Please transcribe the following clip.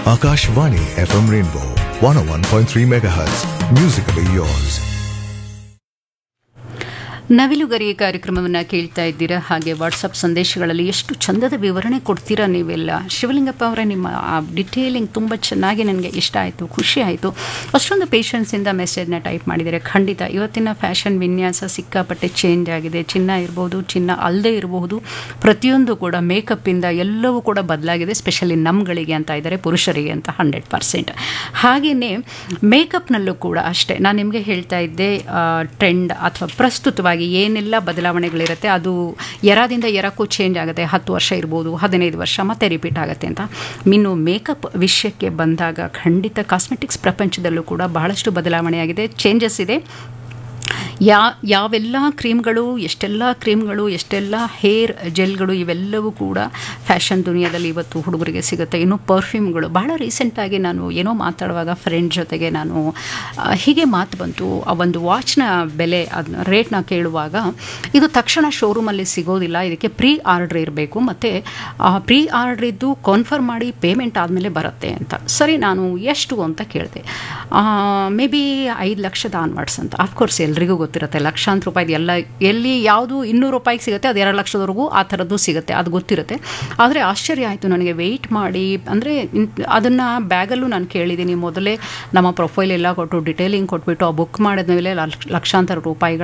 Akashvani FM Rainbow 101.3 MHz. Musically yours. ನವಿಲುಗರಿ ಕಾರ್ಯಕ್ರಮವನ್ನು ಕೇಳ್ತಾ ಇದ್ದೀರಾ ಹಾಗೆ ವಾಟ್ಸಪ್ ಸಂದೇಶಗಳಲ್ಲಿ ಎಷ್ಟು ಚಂದದ ವಿವರಣೆ ಕೊಡ್ತೀರಾ ನೀವೆಲ್ಲ ಶಿವಲಿಂಗಪ್ಪ ಅವರೇ ನಿಮ್ಮ ಆ ಡಿಟೇಲಿಂಗ್ ತುಂಬ ಚೆನ್ನಾಗಿ ನನಗೆ ಇಷ್ಟ ಆಯಿತು ಖುಷಿ ಆಯಿತು ಅಷ್ಟೊಂದು ಪೇಷನ್ಸಿಂದ ಮೆಸೇಜ್ನ ಟೈಪ್ ಮಾಡಿದರೆ ಖಂಡಿತ ಇವತ್ತಿನ ಫ್ಯಾಷನ್ ವಿನ್ಯಾಸ ಸಿಕ್ಕಾಪಟ್ಟೆ ಚೇಂಜ್ ಆಗಿದೆ ಚಿನ್ನ ಇರ್ಬೋದು ಚಿನ್ನ ಅಲ್ಲದೆ ಇರಬಹುದು ಪ್ರತಿಯೊಂದು ಕೂಡ ಮೇಕಪ್ಪಿಂದ ಎಲ್ಲವೂ ಕೂಡ ಬದಲಾಗಿದೆ ಸ್ಪೆಷಲಿ ನಮ್ಗಳಿಗೆ ಅಂತ ಇದ್ದಾರೆ ಪುರುಷರಿಗೆ ಅಂತ ಹಂಡ್ರೆಡ್ ಪರ್ಸೆಂಟ್ ಹಾಗೆಯೇ ಮೇಕಪ್ನಲ್ಲೂ ಕೂಡ ಅಷ್ಟೇ ನಾನು ನಿಮಗೆ ಹೇಳ್ತಾ ಇದ್ದೆ ಟ್ರೆಂಡ್ ಅಥವಾ ಪ್ರಸ್ತುತವಾಗಿ ಏನೆಲ್ಲ ಬದಲಾವಣೆಗಳಿರುತ್ತೆ ಅದು ಎರಾದಿಂದ ಎರಕ್ಕೂ ಚೇಂಜ್ ಆಗುತ್ತೆ ಹತ್ತು ವರ್ಷ ಇರ್ಬೋದು ಹದಿನೈದು ವರ್ಷ ಮತ್ತೆ ರಿಪೀಟ್ ಆಗುತ್ತೆ ಅಂತ ಇನ್ನು ಮೇಕಪ್ ವಿಷಯಕ್ಕೆ ಬಂದಾಗ ಖಂಡಿತ ಕಾಸ್ಮೆಟಿಕ್ಸ್ ಪ್ರಪಂಚದಲ್ಲೂ ಕೂಡ ಬಹಳಷ್ಟು ಬದಲಾವಣೆಯಾಗಿದೆ ಚೇಂಜಸ್ ಇದೆ ಯಾ ಯಾವೆಲ್ಲ ಕ್ರೀಮ್ಗಳು ಎಷ್ಟೆಲ್ಲ ಕ್ರೀಮ್ಗಳು ಎಷ್ಟೆಲ್ಲ ಹೇರ್ ಜೆಲ್ಗಳು ಇವೆಲ್ಲವೂ ಕೂಡ ಫ್ಯಾಷನ್ ದುನಿಯಾದಲ್ಲಿ ಇವತ್ತು ಹುಡುಗರಿಗೆ ಸಿಗುತ್ತೆ ಇನ್ನು ಪರ್ಫ್ಯೂಮ್ಗಳು ಬಹಳ ರೀಸೆಂಟಾಗಿ ನಾನು ಏನೋ ಮಾತಾಡುವಾಗ ಫ್ರೆಂಡ್ ಜೊತೆಗೆ ನಾನು ಆ, ಹೀಗೆ ಮಾತು ಬಂತು ಆ ಒಂದು ವಾಚ್ನ ಬೆಲೆ ಅದನ್ನ ರೇಟ್ನ ಕೇಳುವಾಗ ಇದು ತಕ್ಷಣ ಶೋರೂಮಲ್ಲಿ ಸಿಗೋದಿಲ್ಲ ಇದಕ್ಕೆ ಪ್ರೀ ಆರ್ಡ್ರ್ ಇರಬೇಕು ಮತ್ತು ಪ್ರೀ ಆರ್ಡ್ರ್ ಇದ್ದು ಕನ್ಫರ್ಮ್ ಮಾಡಿ ಪೇಮೆಂಟ್ ಆದಮೇಲೆ ಬರುತ್ತೆ ಅಂತ ಸರಿ ನಾನು ಎಷ್ಟು ಅಂತ ಕೇಳಿದೆ ಮೇ ಬಿ ಐದು ಲಕ್ಷದ ಆನ್ವರ್ಡ್ಸ್ ಅಂತ ಅಫ್ಕೋರ್ಸ್ ಎಲ್ರಿಗೂ ಗೊತ್ತಿರುತ್ತೆ ಲಕ್ಷಾಂತರ ರೂಪಾಯಿದು ಎಲ್ಲ ಎಲ್ಲಿ ಯಾವುದು ಇನ್ನೂರು ರೂಪಾಯಿಗೆ ಸಿಗುತ್ತೆ ಅದು ಎರಡು ಲಕ್ಷದವರೆಗೂ ಆ ಥರದ್ದು ಸಿಗುತ್ತೆ ಅದು ಗೊತ್ತಿರುತ್ತೆ ಆದರೆ ಆಶ್ಚರ್ಯ ಆಯಿತು ನನಗೆ ವೆಯ್ಟ್ ಮಾಡಿ ಅಂದರೆ ಅದನ್ನು ಬ್ಯಾಗಲ್ಲೂ ನಾನು ಕೇಳಿದ್ದೀನಿ ಮೊದಲೇ ನಮ್ಮ ಪ್ರೊಫೈಲ್ ಎಲ್ಲ ಕೊಟ್ಟು ಡಿಟೇಲಿಂಗ್ ಕೊಟ್ಬಿಟ್ಟು ಆ ಬುಕ್ ಮಾಡಿದ್ಮೇಲೆ ಲಕ್ಷಾಂತರ ರೂಪಾಯಿಗಳ